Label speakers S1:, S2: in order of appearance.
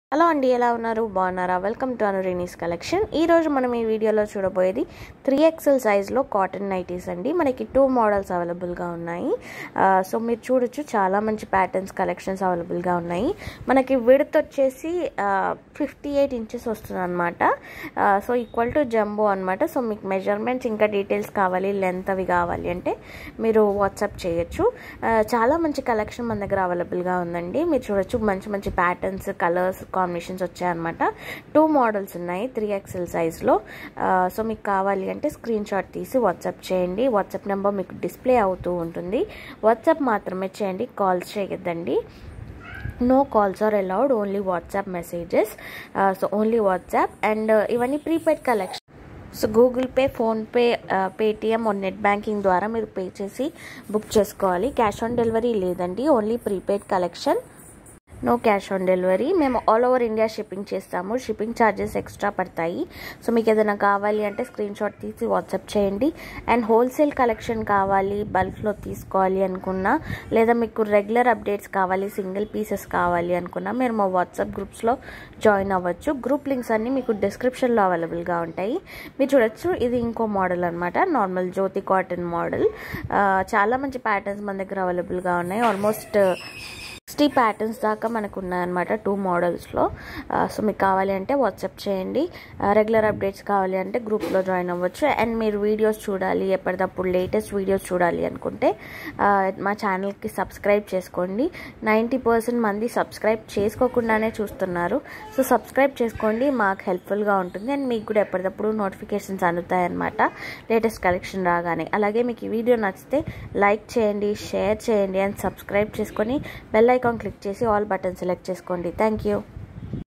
S1: hello అండి ఎలా ఉన్నారు బాగున్నారా వెల్కమ్ టు అనురీనీస్ కలెక్షన్ ఈ రోజు మనం ఈ వీడియోలో చూడబోయేది త్రీ ఎక్సెల్ సైజ్లో కాటన్ నైటీస్ అండి మనకి టూ మోడల్స్ అవైలబుల్గా ఉన్నాయి సో మీరు చూడొచ్చు చాలా మంచి ప్యాటర్న్స్ కలెక్షన్స్ అవైలబుల్గా ఉన్నాయి మనకి విడత్ వచ్చేసి ఫిఫ్టీ ఎయిట్ ఇంచెస్ వస్తుంది అనమాట సో ఈక్వల్ టు జంబో అనమాట సో మీకు మెజర్మెంట్స్ ఇంకా డీటెయిల్స్ కావాలి లెంత్ అవి కావాలి అంటే మీరు వాట్సాప్ చేయొచ్చు చాలా మంచి కలెక్షన్ మన దగ్గర అవైలబుల్గా ఉందండి మీరు చూడొచ్చు మంచి మంచి ప్యాటర్న్స్ కలర్స్ కాంబినేషన్స్ వచ్చాయన్నమాట టూ మోడల్స్ ఉన్నాయి త్రీ ఎక్స్ఎల్ సైజ్లో సో మీకు కావాలి అంటే స్క్రీన్ షాట్ తీసి వాట్సాప్ చేయండి వాట్సాప్ నెంబర్ మీకు డిస్ప్లే అవుతూ ఉంటుంది వాట్సాప్ మాత్రమే చేయండి కాల్స్ చేయొద్దండి no calls are allowed only WhatsApp messages so only WhatsApp and ఇవన్నీ prepaid collection so Google Pay PhonePe Paytm net banking ద్వారా మీరు పే చేసి బుక్ చేసుకోవాలి క్యాష్ ఆన్ డెలివరీ లేదండి only prepaid collection no cash on delivery మేము all over India shipping చేస్తాము shipping charges extra పడతాయి so మీకు ఏదైనా కావాలి అంటే స్క్రీన్ షాట్ తీసి వాట్సాప్ చేయండి అండ్ హోల్సేల్ కలెక్షన్ కావాలి బల్క్లో తీసుకోవాలి అనుకున్నా లేదా మీకు రెగ్యులర్ అప్డేట్స్ కావాలి సింగిల్ పీసెస్ కావాలి అనుకున్నా మీరు మా వాట్సాప్ గ్రూప్స్లో జాయిన్ అవ్వచ్చు గ్రూప్ లింక్స్ అన్నీ మీకు డిస్క్రిప్షన్లో అవైలబుల్గా ఉంటాయి మీరు చూడొచ్చు ఇది ఇంకో మోడల్ అనమాట నార్మల్ జ్యోతి కాటన్ మోడల్ చాలా మంచి ప్యాటర్న్స్ మన దగ్గర అవైలబుల్గా ఉన్నాయి ఆల్మోస్ట్ సిక్స్టీ ప్యాటర్న్స్ దాకా మనకు ఉన్నాయన్నమాట టూ మోడల్స్లో సో మీకు కావాలి అంటే వాట్సాప్ చేయండి రెగ్యులర్ అప్డేట్స్ కావాలి అంటే గ్రూప్లో జాయిన్ అవ్వచ్చు అండ్ మీరు వీడియోస్ చూడాలి ఎప్పటికప్పుడు లేటెస్ట్ వీడియోస్ చూడాలి అనుకుంటే మా ఛానల్కి సబ్స్క్రైబ్ చేసుకోండి నైంటీ పర్సెంట్ మంది సబ్స్క్రైబ్ చేసుకోకుండానే చూస్తున్నారు సో సబ్స్క్రైబ్ చేసుకోండి మాకు హెల్ప్ఫుల్గా ఉంటుంది అండ్ మీకు కూడా ఎప్పటికప్పుడు నోటిఫికేషన్స్ అందుతాయన్నమాట లేటెస్ట్ కలెక్షన్ రాగానే అలాగే మీకు ఈ వీడియో నచ్చితే లైక్ చేయండి షేర్ చేయండి అండ్ సబ్స్క్రైబ్ చేసుకొని బెల్ ఐకాన్ క్లిక్ చేసి ఆల్ బటన్ సెలెక్ట్ చేసుకోండి థ్యాంక్ యూ